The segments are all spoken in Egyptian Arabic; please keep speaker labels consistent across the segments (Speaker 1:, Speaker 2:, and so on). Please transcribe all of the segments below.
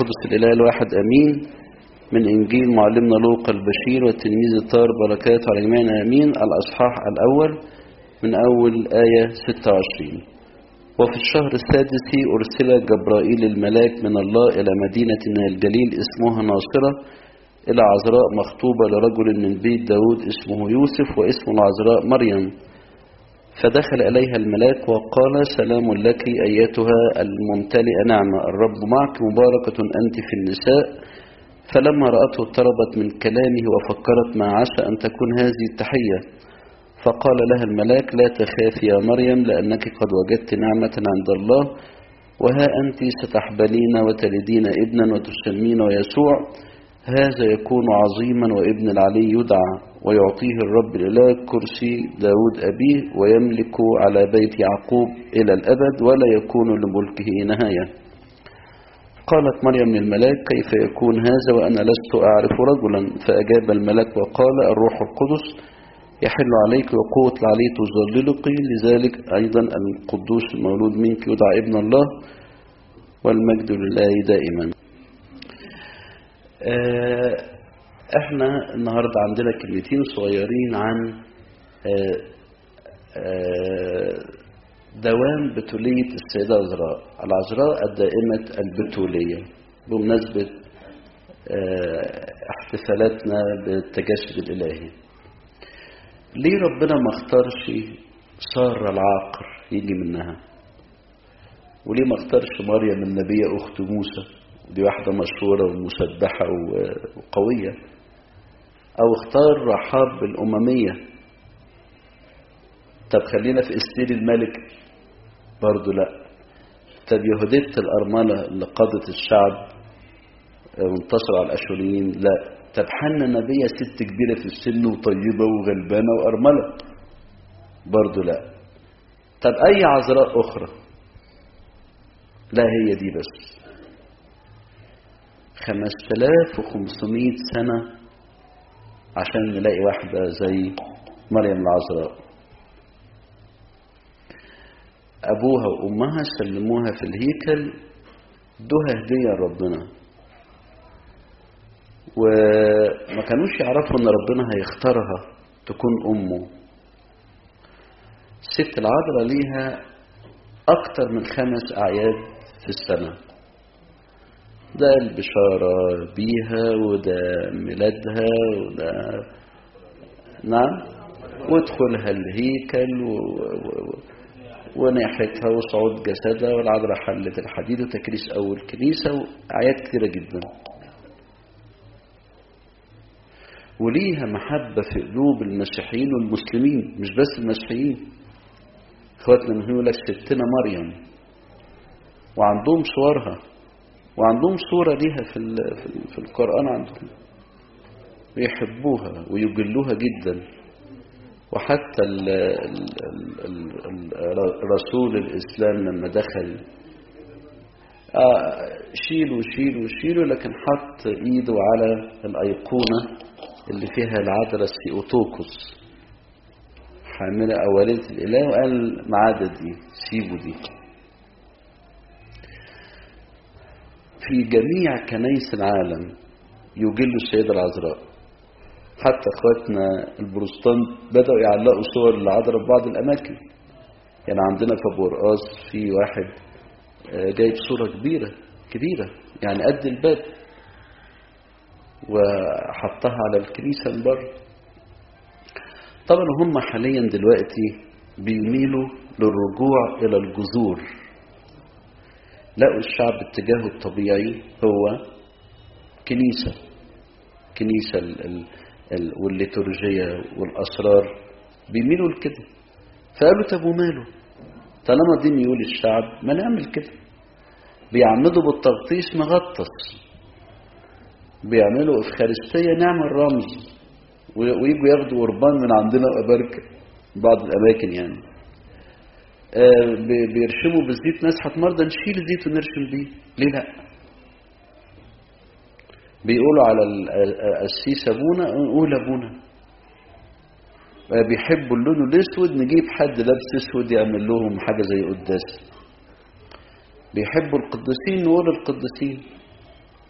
Speaker 1: القدس الإله الواحد أمين من إنجيل معلمنا لوقا البشير والتلميذ الطاهر بركاته على جميعنا أمين الأصحاح الأول من أول آية 26 وفي الشهر السادس أرسل جبرائيل الملاك من الله إلى مدينة من الجليل اسمها ناصرة إلى عذراء مخطوبة لرجل من بيت داود اسمه يوسف واسم العذراء مريم فدخل إليها الملاك وقال سلام لك أيتها الممتلئة نعمة الرب معك مباركة أنت في النساء فلما رأته اضطربت من كلامه وفكرت ما عسى أن تكون هذه التحية فقال لها الملاك لا تخافي يا مريم لأنك قد وجدت نعمة عند الله وها أنت ستحبلين وتلدين ابنا وتسمين يسوع هذا يكون عظيما وابن العلي يدعى ويعطيه الرب الإله كرسي داود أبيه ويملك على بيت يعقوب إلى الأبد ولا يكون لملكه نهاية قالت مريم للملاك كيف يكون هذا وأنا لست أعرف رجلا فأجاب الملاك وقال الروح القدس يحل عليك وقوة العلي تظللك لذلك أيضا القدوس المولود منك يدعى ابن الله والمجد لله دائما احنا النهاردة عندنا كلمتين صغيرين عن دوام بتولية السيدة عذراء العذراء الدائمة البتولية بمناسبة احتفالاتنا بالتجسد الإلهي ليه ربنا ما اختارش سارة العاقر يجي منها وليه ما اختارش مريم النبية أخت موسى دي واحدة مشهورة ومسبحة وقوية أو اختار رحاب الأممية طب خلينا في استير الملك برضو لا طب يهودية الأرملة اللي قادت الشعب وانتصروا على الأشوريين لا طب حنا نبية ست كبيرة في السن وطيبة وغلبانة وأرملة برضو لا طب أي عذراء أخرى لا هي دي بس 5500 سنة عشان نلاقي واحدة زي مريم العذراء أبوها وأمها سلموها في الهيكل ادوها هدية لربنا وما كانوش يعرفوا ان ربنا هيختارها تكون امه الست العذراء ليها اكتر من خمس اعياد في السنه ده البشارة بيها وده ميلادها وده نعم وادخلها الهيكل و... و... وناحيتها وصعود جسدها والعذراء حلة الحديد وتكريس أول كنيسة وأعياد كثيرة جدا وليها محبة في قلوب المسيحيين والمسلمين مش بس المسيحيين اخواتنا من يقول لك ستنا مريم وعندهم صورها وعندهم صورة ليها في في القرآن عندهم ويحبوها ويجلوها جدا وحتى ال ال ال رسول الإسلام لما دخل آه شيلوا شيلوا شيلوا لكن حط ايده على الأيقونة اللي فيها العذراء سيوتوكوس حاملة أولية الإله وقال ما عدا دي سيبوا دي في جميع كنايس العالم يجلوا السيدة العذراء حتى اخواتنا البروتستانت بدأوا يعلقوا صور العذراء في بعض الأماكن يعني عندنا في أبو رقاص في واحد جايب صورة كبيرة كبيرة يعني قد الباب وحطها على الكنيسة من بره طبعا هم حاليا دلوقتي بيميلوا للرجوع إلى الجذور لقوا الشعب اتجاهه الطبيعي هو كنيسة كنيسة ال ال ال والليتورجية والأسرار بيميلوا لكده فقالوا طب وماله طالما دي ميول الشعب ما نعمل كده بيعمدوا بالتغطيس نغطس بيعملوا افخارستية نعمل رمز ويجوا ياخدوا قربان من عندنا وأباركة بعض الأماكن يعني بيرشموا بالزيت نسحة مرضى نشيل الزيت ونرشم بيه ليه لا بيقولوا على القسيس ابونا نقول ابونا بيحبوا اللون الاسود نجيب حد لابس اسود يعمل لهم حاجه زي قداس بيحبوا القديسين نقول القديسين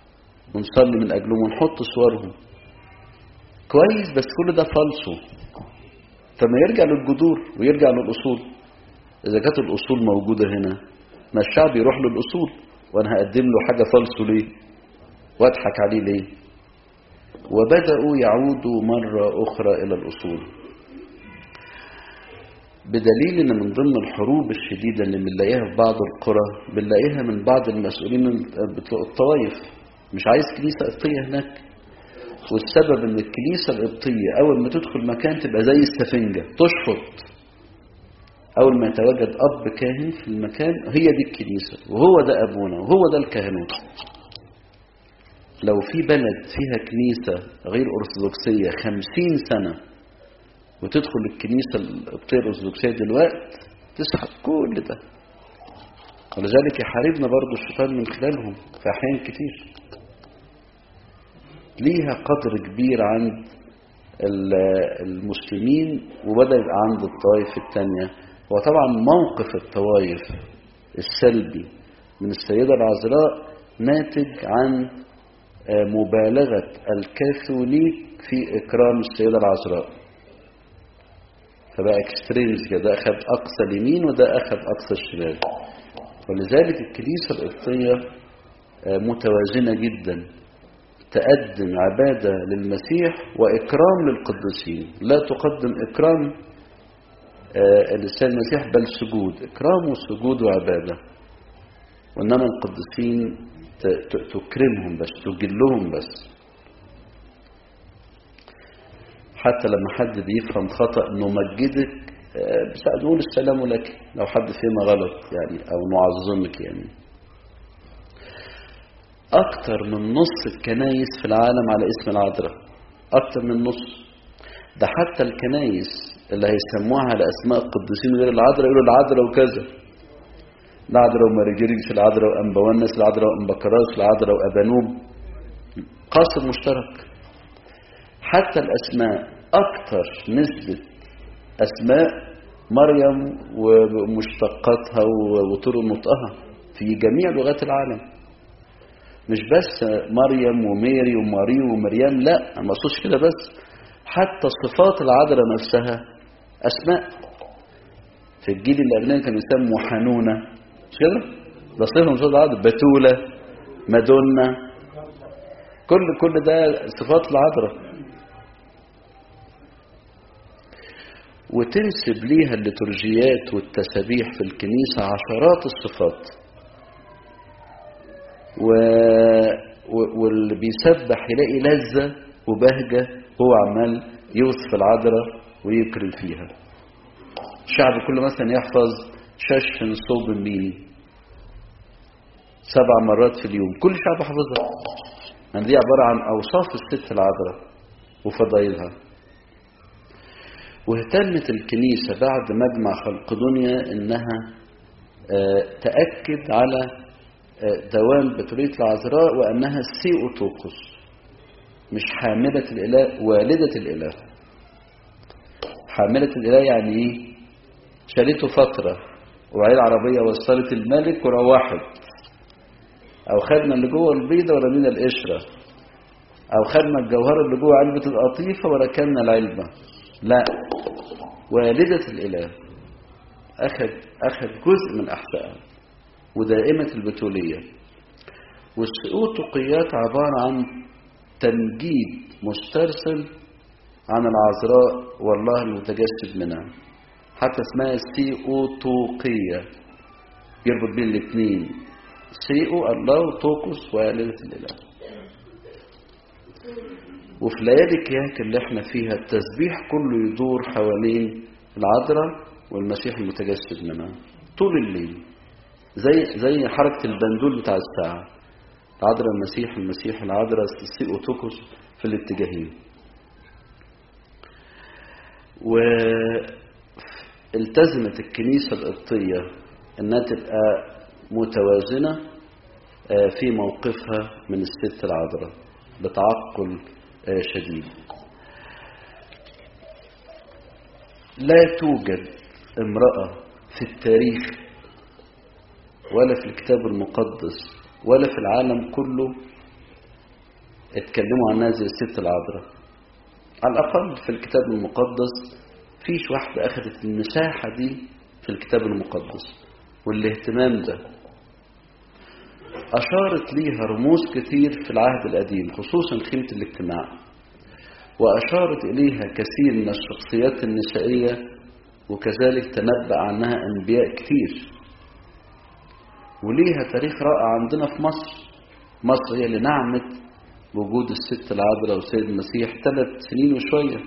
Speaker 1: ونصلي من أجلهم ونحط صورهم كويس بس كل ده فالصو فما يرجع للجذور ويرجع للأصول إذا كانت الأصول موجودة هنا ما الشعب يروح للأصول وأنا هقدم له حاجة فالصو ليه واضحك عليه ليه وبدأوا يعودوا مرة أخرى إلى الأصول بدليل ان من ضمن الحروب الشديدة اللي بنلاقيها في بعض القرى بنلاقيها من بعض المسؤولين بتوع الطوائف مش عايز كنيسة قبطية هناك والسبب ان الكنيسة القبطية اول ما تدخل مكان تبقى زي السفنجة تشفط اول ما يتواجد اب كاهن في المكان هي دي الكنيسة وهو ده ابونا وهو ده الكهنوت لو في بلد فيها كنيسة غير أرثوذكسية خمسين سنة وتدخل الكنيسة القبطية الأرثوذكسية دلوقتي تسحب كل ده ولذلك يحاربنا برضو الشيطان من خلالهم في أحيان كتير ليها قدر كبير عند المسلمين وبدأ يبقى عند الطوائف التانية وطبعا موقف الطوائف السلبي من السيدة العذراء ناتج عن مبالغة الكاثوليك في إكرام السيدة العذراء فبقى اكستريمز كده ده أخذ أقصى اليمين وده أخذ أقصى الشمال ولذلك الكنيسة القبطية متوازنة جدا تقدم عبادة للمسيح وإكرام للقديسين لا تقدم إكرام للسيد المسيح بل سجود إكرام وسجود وعبادة وإنما القديسين تكرمهم بس تجلهم بس حتى لما حد بيفهم خطأ نمجدك بس نقول السلام لك لو حد فينا غلط يعني أو نعظمك يعني أكتر من نص الكنايس في العالم على اسم العذراء أكتر من نص ده حتى الكنايس اللي هيسموها على أسماء القديسين غير العذراء يقولوا العذراء وكذا العذراء ومارجريس العذراء وأنبوانس العذراء وأنبكراس العذراء وأبانوب قاسم مشترك حتى الأسماء أكثر نسبة أسماء مريم ومشتقاتها وطرق نطقها في جميع لغات العالم مش بس مريم وميري وماري ومريم لا ما اقصدش كده بس حتى صفات العذراء نفسها أسماء في الجيل اللي قبلنا كانوا يسموا حنونة مش كده؟ ده صفة من صفات العذراء بتولة مادونا كل كل ده صفات العذراء وتنسب ليها الليتورجيات والتسابيح في الكنيسة عشرات الصفات و... و... واللي بيسبح يلاقي لذة وبهجة هو عمال يوصف العذراء ويكرم فيها الشعب كله مثلا يحفظ شش صوب مين سبع مرات في اليوم كل شعب حفظها يعني دي عبارة عن أوصاف الست العذراء وفضائلها واهتمت الكنيسة بعد مجمع خلقدونيا انها تأكد على دوام بتولية العذراء وانها سيئوتوكوس مش حاملة الاله والدة الاله حاملة الاله يعني ايه شالته فترة وعيل عربية وصلت الملك وروحت او خدنا اللي جوه البيضة ورمينا القشرة او خدنا الجوهرة اللي جوه علبة القطيفة وركننا العلبة لا والدة الإله أخذ, أخذ جزء من أحسائها ودائمة البتولية والسؤوتقيات عبارة عن تنجيد مسترسل عن العذراء والله المتجسد منها حتى اسمها السيئوتوقية يربط بين الاثنين سيئو الله وتوقس والدة الإله وفي ليالي كياك اللي احنا فيها التسبيح كله يدور حوالين العذراء والمسيح المتجسد منها طول الليل زي زي حركة البندول بتاع الساعة العذراء المسيح المسيح العذراء السيئوتوكوس في الاتجاهين والتزمت الكنيسة القبطية انها تبقى متوازنة في موقفها من الست العذراء بتعقل شديد لا توجد امرأة في التاريخ ولا في الكتاب المقدس ولا في العالم كله اتكلموا عنها زي الست العذراء على الأقل في الكتاب المقدس فيش واحدة أخذت المساحة دي في الكتاب المقدس والاهتمام ده أشارت ليها رموز كثير في العهد القديم خصوصا خيمة الاجتماع وأشارت إليها كثير من الشخصيات النسائية وكذلك تنبأ عنها أنبياء كثير وليها تاريخ رائع عندنا في مصر مصر هي اللي نعمت بوجود الست العذراء والسيد المسيح ثلاث سنين وشوية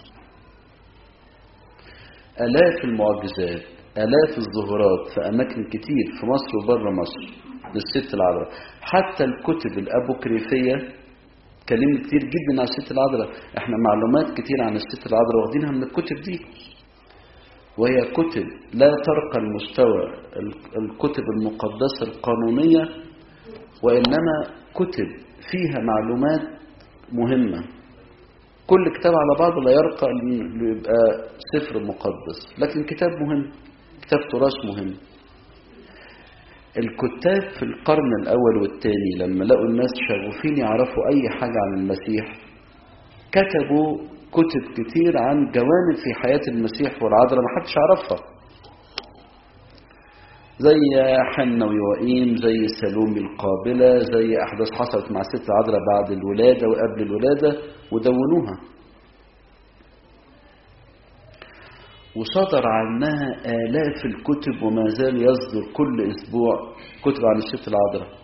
Speaker 1: آلاف المعجزات آلاف الظهورات في أماكن كتير في مصر وبره مصر للست العذراء حتى الكتب الأبوكريفية كلمة كتير جدا عن الست العذراء احنا معلومات كتير عن الست العذراء واخدينها من الكتب دي وهي كتب لا ترقى المستوى الكتب المقدسة القانونية وإنما كتب فيها معلومات مهمة كل كتاب على بعضه لا يرقى انه يبقى سفر مقدس لكن كتاب مهم كتاب تراث مهم الكتاب في القرن الأول والثاني لما لقوا الناس شغوفين يعرفوا أي حاجة عن المسيح كتبوا كتب كتير عن جوانب في حياة المسيح والعذراء ما حدش عرفها زي حنة ويوائيم زي سلومي القابلة زي أحداث حصلت مع الست العذراء بعد الولادة وقبل الولادة ودونوها وصدر عنها آلاف الكتب وما زال يصدر كل أسبوع كتب عن الست العذراء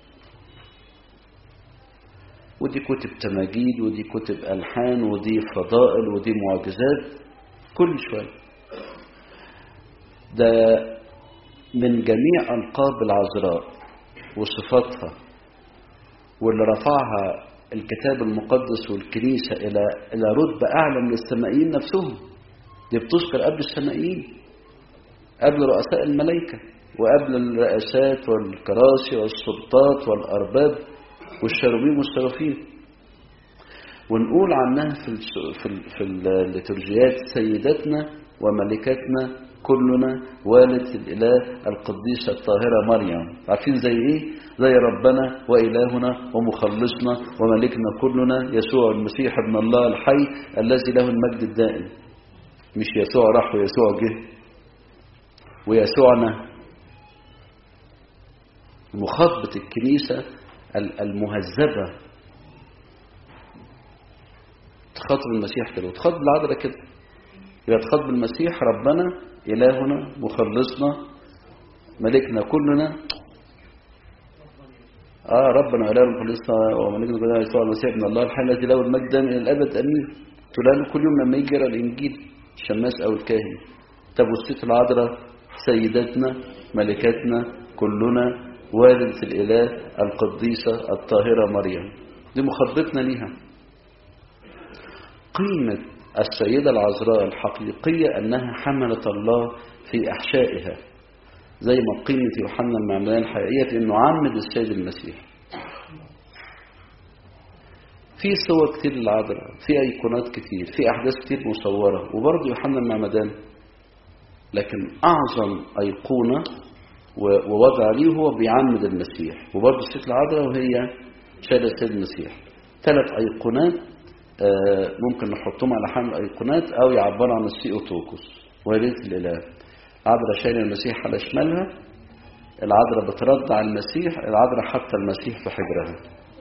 Speaker 1: ودي كتب تماجيد ودي كتب ألحان ودي فضائل ودي معجزات كل شوية ده من جميع ألقاب العذراء وصفاتها واللي رفعها الكتاب المقدس والكنيسة إلى إلى رتبة أعلى من السمائيين نفسهم دي بتذكر قبل السمائيين قبل رؤساء الملائكة وقبل الرئاسات والكراسي والسلطات والأرباب والشروبيم والسرافين ونقول عنها في في في الليتورجيات سيدتنا وملكتنا كلنا والد الإله القديسة الطاهرة مريم عارفين زي إيه؟ زي ربنا وإلهنا ومخلصنا وملكنا كلنا يسوع المسيح ابن الله الحي الذي له المجد الدائم مش يسوع راح ويسوع جه ويسوعنا مخاطبة الكنيسة المهذبة تخاطب المسيح كده وتخاطب العذراء كده يبقى تخاطب المسيح ربنا إلهنا مخلصنا ملكنا كلنا آه ربنا وإلهنا مخلصنا وملكنا كلنا يسوع المسيح ابن الله الحي الذي له المجد إلى الأبد أمين تقول له كل يوم لما يجي يقرا الإنجيل الشماس أو الكاهن طب والست العذراء سيدتنا ملكتنا كلنا والدة الإله القديسة الطاهرة مريم دي مخاطبتنا ليها قيمة السيدة العذراء الحقيقية أنها حملت الله في أحشائها زي ما قيمة يوحنا المعمدان الحقيقية في أنه عمد السيد المسيح في صور كتير للعذراء في أيقونات كتير في أحداث كتير مصورة وبرضه يوحنا المعمدان لكن أعظم أيقونة ووضع ليه هو بيعمد المسيح وبرضه الست العذراء وهي شايلة السيد المسيح ثلاث أيقونات ممكن نحطهم على حمل أيقونات أو يعبروا عن السيوتوكوس وليلة الإله العذراء شايلة المسيح على شمالها العذراء بترضع المسيح العذراء حتى المسيح في حجرها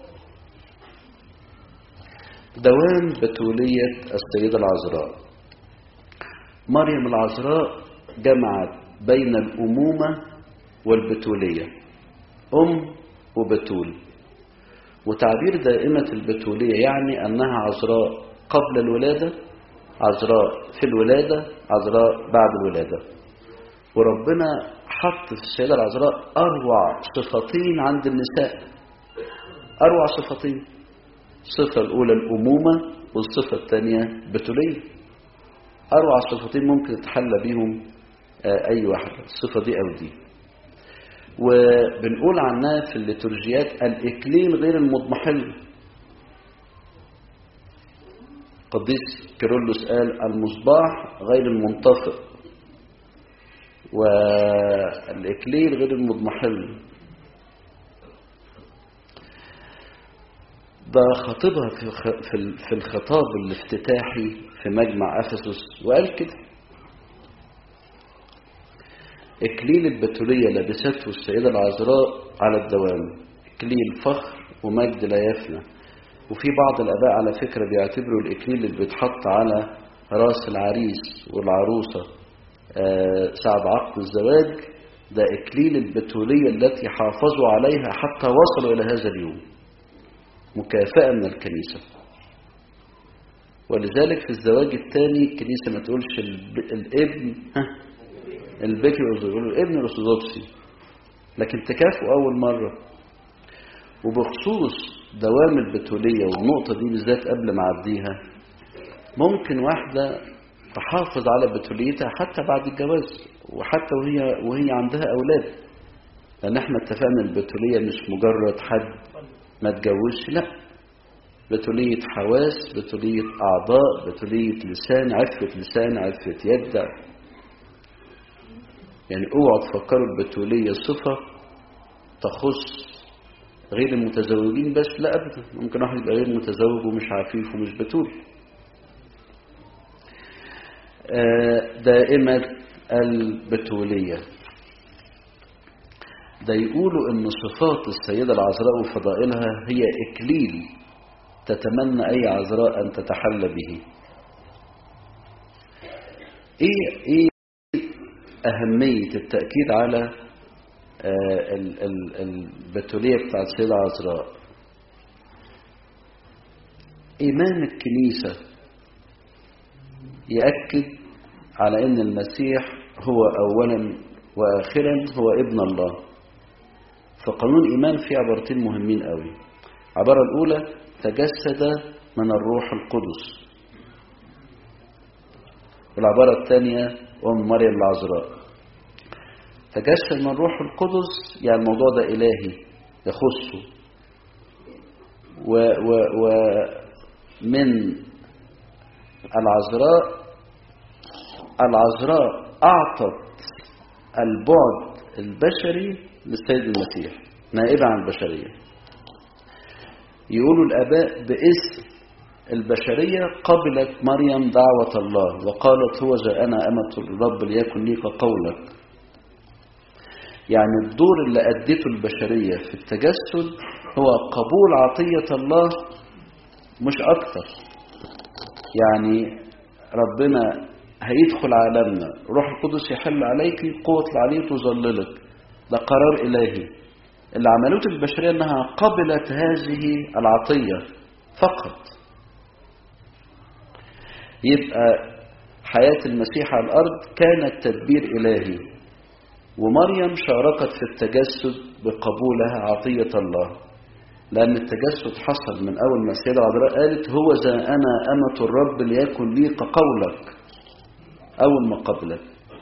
Speaker 1: دوام بتولية السيدة العذراء مريم العذراء جمعت بين الأمومة والبتولية أم وبتول وتعبير دائمة البتولية يعني أنها عذراء قبل الولادة عذراء في الولادة عذراء بعد الولادة وربنا حط في السيدة العذراء أروع صفتين عند النساء أروع صفتين الصفة الأولى الأمومة والصفة الثانية بتولية أروع صفتين ممكن تتحلى بيهم أي واحدة الصفة دي أو دي وبنقول عنها في الليتورجيات الإكليل غير المضمحل قديس كيرلس قال المصباح غير المنطفئ والإكليل غير المضمحل ده خطيبها في خ- في ال- في الخطاب الافتتاحي في مجمع افسس وقال كده اكليل البتوليه لبسته السيده العذراء على الدوام اكليل فخر ومجد لا يفنى وفي بعض الاباء على فكره بيعتبروا الاكليل اللي بيتحط على راس العريس والعروسه آه، ساعة عقد الزواج ده اكليل البتوليه التي حافظوا عليها حتى وصلوا الى هذا اليوم مكافأة من الكنيسة ولذلك في الزواج الثاني الكنيسة ما تقولش الب... الابن ها البكر يقولوا الابن الأرثوذكسي لكن تكافئوا أول مرة وبخصوص دوام البتولية والنقطة دي بالذات قبل ما أعديها ممكن واحدة تحافظ على بتوليتها حتى بعد الجواز وحتى وهي وهي عندها أولاد لأن احنا اتفقنا البتولية مش مجرد حد ما اتجوزش لا بتولية حواس بتولية أعضاء بتولية لسان عفة لسان عفة يد يعني اوعوا تفكروا البتولية صفة تخص غير المتزوجين بس لا أبدا ممكن واحد يبقى غير متزوج ومش عفيف ومش بتول آه، دائمة البتولية ده يقولوا ان صفات السيدة العذراء وفضائلها هي اكليل تتمنى اي عذراء ان تتحلى به ايه ايه اهمية التأكيد على آه، ال- ال- البتولية بتاعت السيدة العذراء ايمان الكنيسة يأكد على ان المسيح هو اولا واخرا هو ابن الله فقانون الإيمان فيه عبارتين مهمين قوي العبارة الأولى تجسد من الروح القدس والعبارة الثانية أم مريم العذراء تجسد من الروح القدس يعني الموضوع ده إلهي يخصه و و ومن العذراء العذراء أعطت البعد البشري للسيد المسيح نائبة عن البشرية يقولوا الآباء باسم البشرية قبلت مريم دعوة الله وقالت هو ذا أنا أمة الرب ليكن لي كقولك يعني الدور اللي أدته البشرية في التجسد هو قبول عطية الله مش أكتر يعني ربنا هيدخل عالمنا روح القدس يحل عليك قوة العلي تظللك ده قرار إلهي اللي عملته البشرية أنها قبلت هذه العطية فقط يبقى حياة المسيح على الأرض كانت تدبير إلهي ومريم شاركت في التجسد بقبولها عطية الله لأن التجسد حصل من أول ما السيدة عذراء قالت هو ذا أنا أمة الرب ليكن لي كقولك أول ما قبلت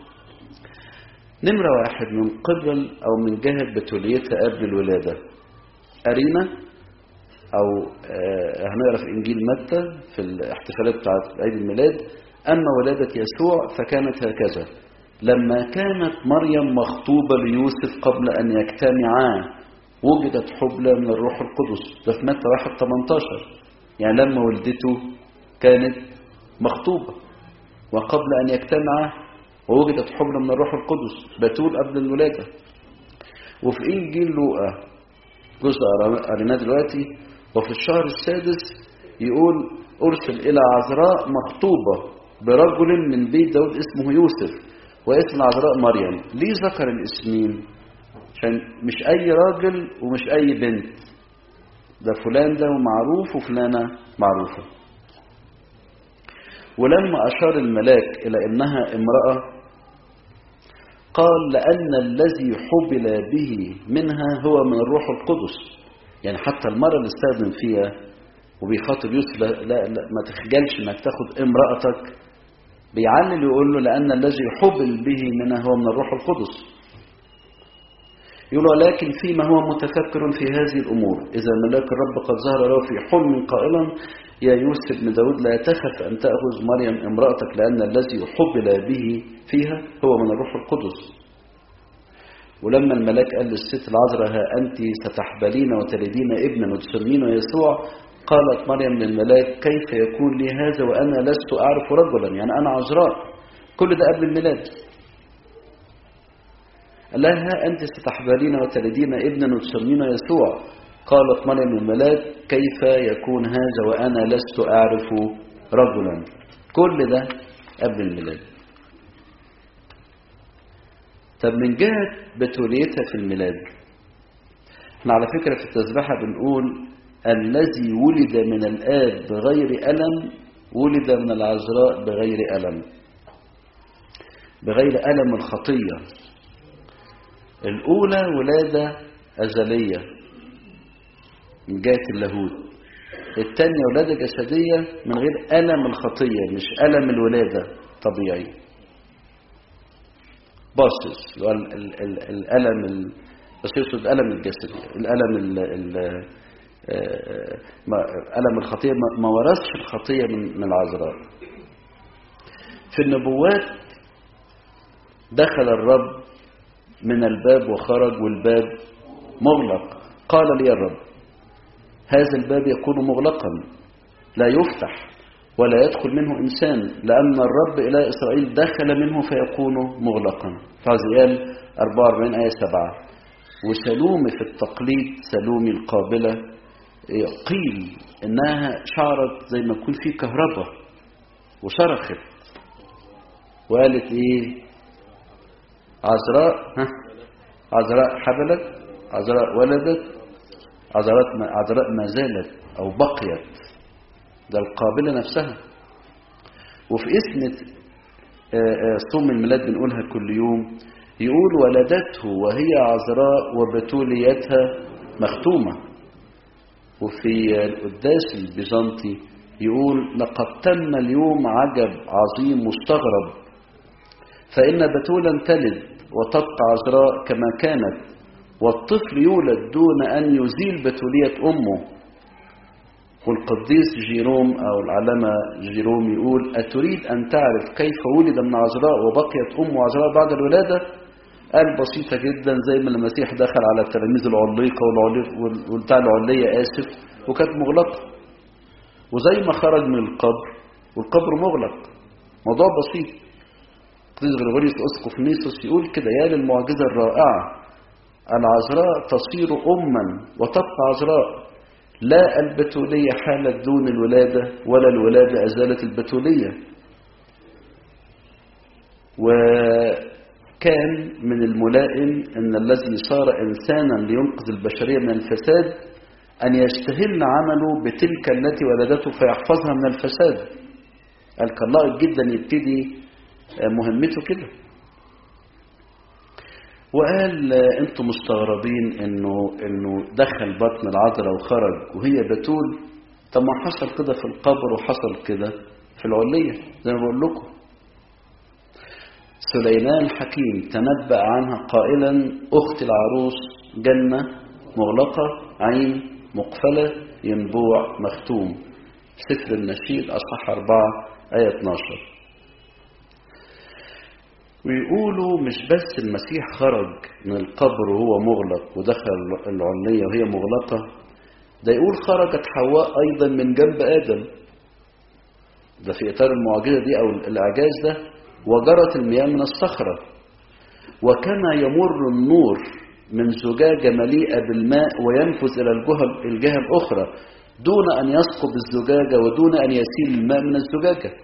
Speaker 1: نمرة واحد من قبل أو من جهة بتوليتها قبل الولادة أرينا أو آه هنقرا في إنجيل متى في الاحتفالات بتاعت عيد الميلاد أما ولادة يسوع فكانت هكذا لما كانت مريم مخطوبة ليوسف قبل أن يجتمعا وجدت حبلى من الروح القدس ده في متى 1 18 يعني لما ولدته كانت مخطوبة وقبل أن يجتمعا ووجدت حبلى من الروح القدس بتول قبل الولادة وفي إنجيل لوقا جزء قريناه دلوقتي وفي الشهر السادس يقول أرسل إلى عذراء مخطوبة برجل من بيت داود اسمه يوسف واسم العذراء مريم ليه ذكر الاسمين عشان مش أي راجل ومش أي بنت ده فلان ده معروف وفلانة معروفة ولما أشار الملاك إلى إنها امرأة قال لأن الذي حبل به منها هو من الروح القدس يعني حتى المرة اللي استخدم فيها وبيخاطب يوسف لا, لا, لا ما تخجلش انك تاخد امرأتك بيعلل يقول له لأن الذي حبل به منها هو من الروح القدس يقول ولكن فيما هو متفكر في هذه الأمور إذا ملاك الرب قد ظهر له في حلم قائلا يا يوسف بن داود لا تخف أن تأخذ مريم امرأتك لأن الذي حبل به فيها هو من الروح القدس ولما الملاك قال للست العذراء ها أنت ستحبلين وتلدين ابنا وتسمينه يسوع قالت مريم للملاك كيف يكون لي هذا وأنا لست أعرف رجلا يعني أنا عذراء كل ده قبل الميلاد قال لها ها أنت ستحبلين وتلدين ابنا وتسمين يسوع قالت مريم للملاك كيف يكون هذا وأنا لست أعرف رجلا كل ده قبل الميلاد طب من جهة بتوليتها في الميلاد احنا على فكرة في التسبحة بنقول الذي ولد من الآب بغير ألم ولد من العذراء بغير ألم بغير ألم الخطية الأولى ولادة أزلية من جهة اللاهوت الثانية ولادة جسدية من غير ألم الخطية مش ألم الولادة طبيعي باصص اللي هو ال- ال- ال- الألم ال- بس يقصد الألم الجسدي الألم ال ال آه، ما- ألم الخطية ما- ما ورثش الخطية من من العذراء في النبوات دخل الرب من الباب وخرج والباب مغلق قال لي الرب هذا الباب يكون مغلقا لا يفتح ولا يدخل منه إنسان لأن الرب إلى إسرائيل دخل منه فيكون مغلقا فعزيال 44 آية 7 وسلومي في التقليد سلومي القابلة قيل إنها شعرت زي ما يكون في كهرباء وصرخت وقالت إيه عذراء ها عذراء حبلت عذراء ولدت عذراء ما, عذراء ما زالت أو بقيت ده القابلة نفسها وفي اسم آه، آه، صوم الميلاد بنقولها كل يوم يقول ولدته وهي عذراء وبتوليتها مختومة وفي القداس البيزنطي يقول لقد تم اليوم عجب عظيم مستغرب فإن بتولا تلد وتبقى عذراء كما كانت والطفل يولد دون أن يزيل بتولية أمه والقديس جيروم أو العلامة جيروم يقول أتريد أن تعرف كيف ولد من عذراء وبقيت أمه عذراء بعد الولادة قال بسيطة جدا زي ما المسيح دخل على التلاميذ العليقة والعلي- والبتاع العلية آسف وكانت مغلقة وزي ما خرج من القبر والقبر مغلق موضوع بسيط قديس غريغوريوس اسقف نيسوس يقول كده يا للمعجزة الرائعة العذراء تصير أما وتبقى عذراء لا البتولية حالت دون الولادة ولا الولادة أزالت البتولية وكان من الملائم أن الذي صار إنسانا لينقذ البشرية من الفساد أن يستهل عمله بتلك التي ولدته فيحفظها من الفساد قال كان لائق جدا يبتدي مهمته كده وقال آه، انتم مستغربين انه انه دخل بطن العذراء وخرج وهي بتول طب ما حصل كده في القبر وحصل كده في العلية زي ما بقول لكم سليمان حكيم تنبأ عنها قائلا أخت العروس جنة مغلقة عين مقفلة ينبوع مختوم سفر النشيد أصحاح 4 آية 12 ويقولوا مش بس المسيح خرج من القبر وهو مغلق ودخل العلية وهي مغلقة ده يقول خرجت حواء أيضا من جنب آدم ده في إطار المعجزة دي أو الإعجاز ده وجرت المياه من الصخرة وكما يمر النور من زجاجة مليئة بالماء وينفذ إلى الجهة, الجهة الأخرى دون أن يسقط الزجاجة ودون أن يسيل الماء من الزجاجة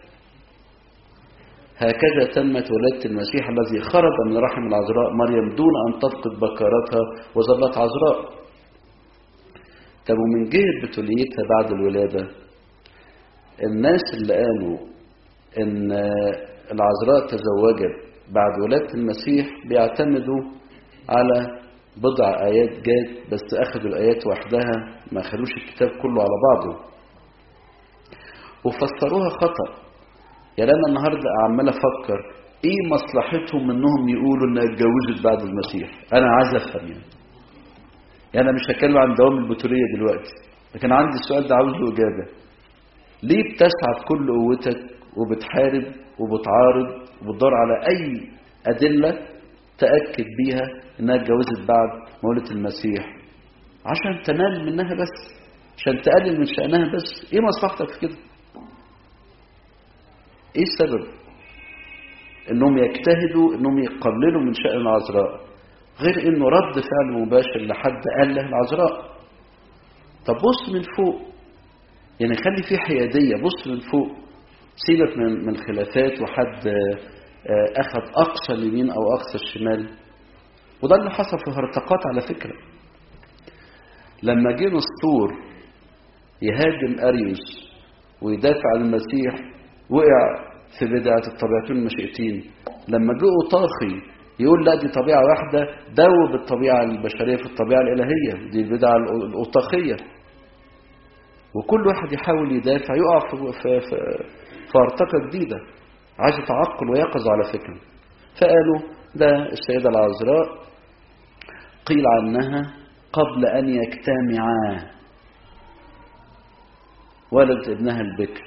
Speaker 1: هكذا تمت ولادة المسيح الذي خرج من رحم العذراء مريم دون أن تفقد بكارتها وظلت عذراء طب ومن جهة بتوليتها بعد الولادة الناس اللي قالوا ان العذراء تزوجت بعد ولادة المسيح بيعتمدوا على بضع آيات جات بس أخذوا الآيات وحدها ما خلوش الكتاب كله على بعضه وفسروها خطأ يعني أنا النهاردة عمال أفكر إيه مصلحتهم إنهم يقولوا إنها اتجوزت بعد المسيح أنا عايز أفهم يعني يعني أنا مش هتكلم عن دوام البتولية دلوقتي لكن عندي السؤال ده عاوز له إجابة ليه بتسعى بكل قوتك وبتحارب وبتعارض وبتدور على أي أدلة تأكد بيها إنها اتجوزت بعد مولد المسيح عشان تنال منها بس عشان تقلل من شأنها بس ايه مصلحتك في كده ايه السبب انهم يجتهدوا انهم يقللوا من شأن العذراء غير انه رد فعل مباشر لحد قال له العذراء طب بص من فوق يعني خلي فيه حيادية بص من فوق سيبك من من خلافات وحد اخذ اقصى اليمين او اقصى الشمال وده اللي حصل في هرطقات على فكرة لما جه نسطور يهاجم اريوس ويدافع عن المسيح وقع في بدعة الطبيعتين المشيئتين لما جه أوطاخي يقول لا دي طبيعة واحدة دوب الطبيعة البشرية في الطبيعة الإلهية دي البدعة الأوطاخية وكل واحد يحاول يدافع يقع في, في, في, في ارتقى جديدة عايز تعقل ويقظ على فكرة فقالوا ده السيدة العذراء قيل عنها قبل أن يجتمعا ولدت ابنها البكر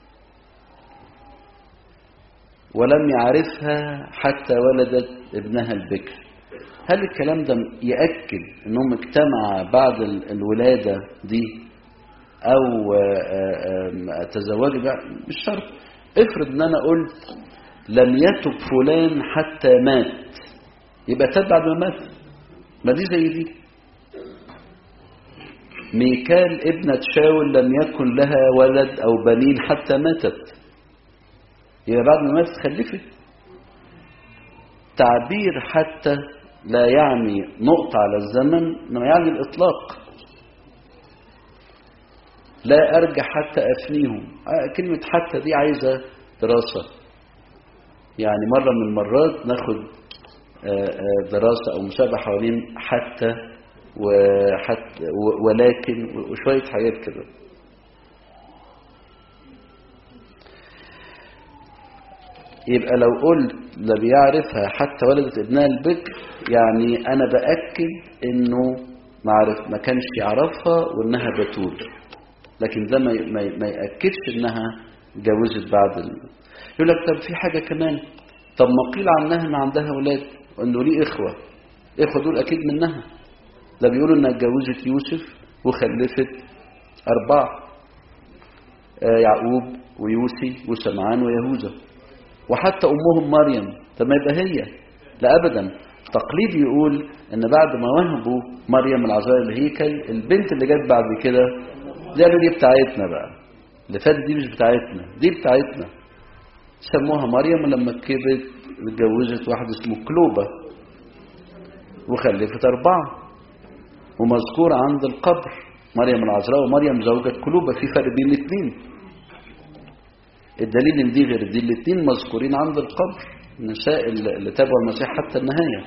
Speaker 1: ولم يعرفها حتى ولدت ابنها البكر هل الكلام ده يأكد انهم اجتمع بعد الولادة دي او تزوجوا مش شرط افرض ان انا قلت لم يتب فلان حتى مات يبقى تاب بعد ما مات ما دي زي دي ميكال ابنة شاول لم يكن لها ولد او بنين حتى ماتت يبقى بعد ما ماتت خلفت تعبير حتى لا يعني نقطة على الزمن انما يعني الإطلاق لا أرجع حتى أفنيهم كلمة حتى دي عايزة دراسة يعني مرة من المرات ناخد دراسة أو مسابقة حوالين حتى وحتى ولكن وشوية حاجات كده يبقى لو قلت لا بيعرفها حتى ولدت ابنها البكر يعني انا باكد انه ما عرف ما كانش يعرفها وانها بتول لكن ده ما ما ياكدش انها جوزت بعد ال... يقول لك طب في حاجه كمان طب ما قيل عنها ان عندها اولاد وانه ليه اخوه اخوه دول اكيد منها ده بيقولوا انها اتجوزت يوسف وخلفت اربعه آه يعقوب ويوسي وسمعان ويهوذا وحتى أمهم مريم طب ما يبقى هي لا أبدا تقليد يقول أن بعد ما وهبوا مريم العذراء الهيكل البنت اللي جت بعد كده دي قالوا دي بتاعتنا بقى اللي فاتت دي مش بتاعتنا دي بتاعتنا سموها مريم ولما كبرت اتجوزت واحد اسمه كلوبة وخلفت أربعة ومذكور عند القبر مريم العذراء ومريم زوجة كلوبة في فرق بين الاثنين الدليل ان دي غير دي الاثنين مذكورين عند القبر النساء اللي تابعوا المسيح حتى النهاية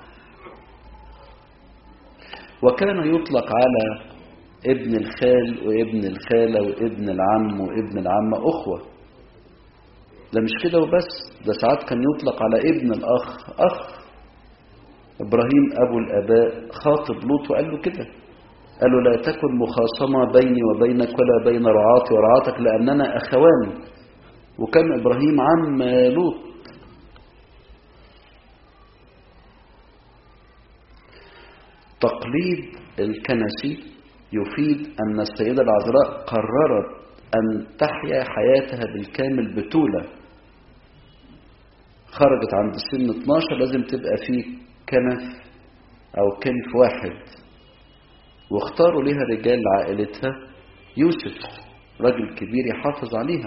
Speaker 1: وكان يطلق على ابن الخال وابن الخالة وابن العم وابن العمة أخوة ده مش كده وبس ده ساعات كان يطلق على ابن الأخ أخ إبراهيم أبو الآباء خاطب لوط وقال له كده قال له لا تكن مخاصمة بيني وبينك ولا بين رعاتي ورعاتك لأننا أخوان وكان إبراهيم عم لوط تقليد الكنسي يفيد أن السيدة العذراء قررت أن تحيا حياتها بالكامل بتولة خرجت عند سن 12 لازم تبقى في كنف أو كنف واحد واختاروا لها رجال عائلتها يوسف راجل كبير يحافظ عليها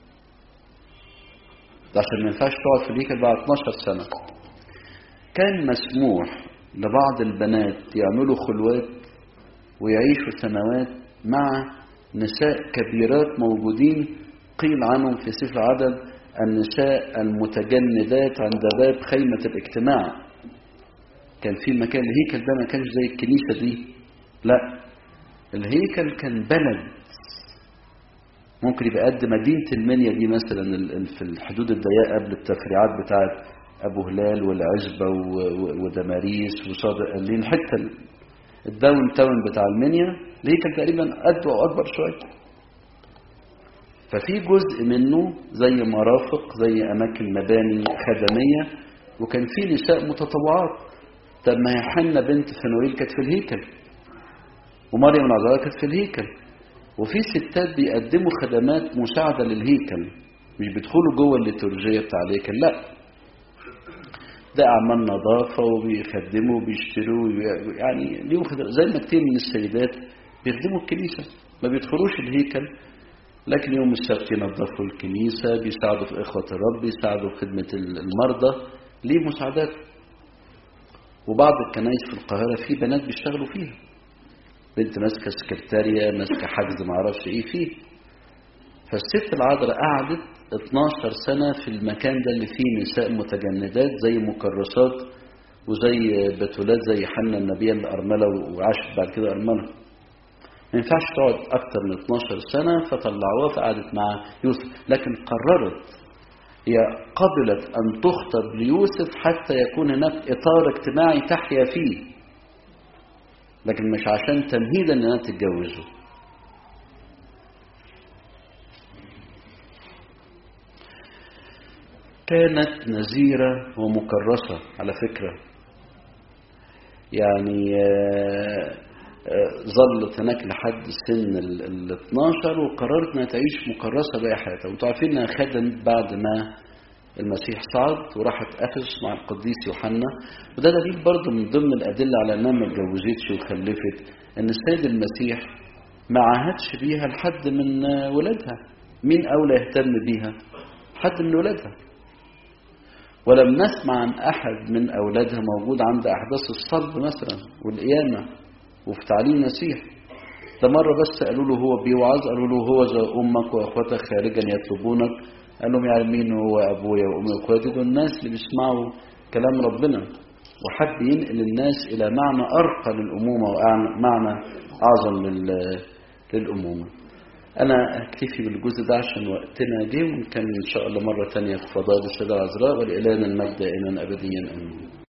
Speaker 1: ده عشان ما ينفعش تقعد في الهيكل بعد 12 سنة كان مسموح لبعض البنات يعملوا خلوات ويعيشوا سنوات مع نساء كبيرات موجودين قيل عنهم في سفر عدد النساء المتجندات عند باب خيمة الاجتماع كان في مكان الهيكل ده ما كانش زي الكنيسة دي لا الهيكل كان بلد ممكن يبقى قد مدينة المنيا دي مثلا في الحدود الضيقة قبل التفريعات بتاعت أبو هلال والعزبة ودماريس وصادق قليل الحتة الداون تاون بتاع المنيا الهيكل تقريبا قد وأكبر شوية ففي جزء منه زي مرافق زي أماكن مباني خدمية وكان في نساء متطوعات طب ما هي حنة بنت فنويل كانت في الهيكل ومريم العذراء كانت في الهيكل وفي ستات بيقدموا خدمات مساعدة للهيكل مش بيدخلوا جوه الليتورجية بتاع الهيكل لا ده أعمال نظافة وبيخدموا وبيشتروا وبي- يعني ليهم خدمات زي ما كتير من السيدات بيخدموا الكنيسة ما بيدخلوش الهيكل لكن يوم السبت ينظفوا الكنيسة بيساعدوا في إخوة الرب بيساعدوا في خدمة المرضى ليه مساعدات وبعض الكنائس في القاهرة في بنات بيشتغلوا فيها بنت ماسكة سكرتارية ماسكة حجز معرفش ايه فيه فالست العذراء قعدت 12 سنة في المكان ده اللي فيه نساء متجندات زي مكرسات وزي بتولات زي حنا النبية الأرملة وعاشت بعد كده أرملة ما ينفعش تقعد أكتر من 12 سنة فطلعوها فقعدت مع يوسف لكن قررت هي قبلت أن تخطب ليوسف حتى يكون هناك إطار اجتماعي تحيا فيه لكن مش عشان تمهيدا انها تتجوزه كانت نزيرة ومكرسة على فكرة يعني آه، آه، ظلت هناك لحد سن ال ال 12 وقررت انها تعيش مكرسة باقي حياتها وانتوا عارفين انها خدمت بعد ما المسيح صعد وراحت افسس مع القديس يوحنا وده دليل برضه من ضمن الادله على انها ما اتجوزتش وخلفت ان السيد المسيح ما عاهدش بيها لحد من ولادها مين اولى يهتم بيها حد من ولادها ولم نسمع عن احد من اولادها موجود عند احداث الصلب مثلا والقيامه وفي تعليم المسيح ده مرة بس قالوا له هو بيوعظ قالوا له هو زي أمك وأخواتك خارجا يطلبونك قال لهم يعني مين هو أبويا وأمي وأخواتي دول الناس اللي بيسمعوا كلام ربنا وحب ينقل الناس إلى معنى أرقى للأمومة ومعنى أعظم لل- للأمومة أنا أكتفي بالجزء ده عشان وقتنا جه ونكمل إن شاء الله مرة تانية في فضائل السيدة العذراء ولإلهنا المجد دائما أبديا آمين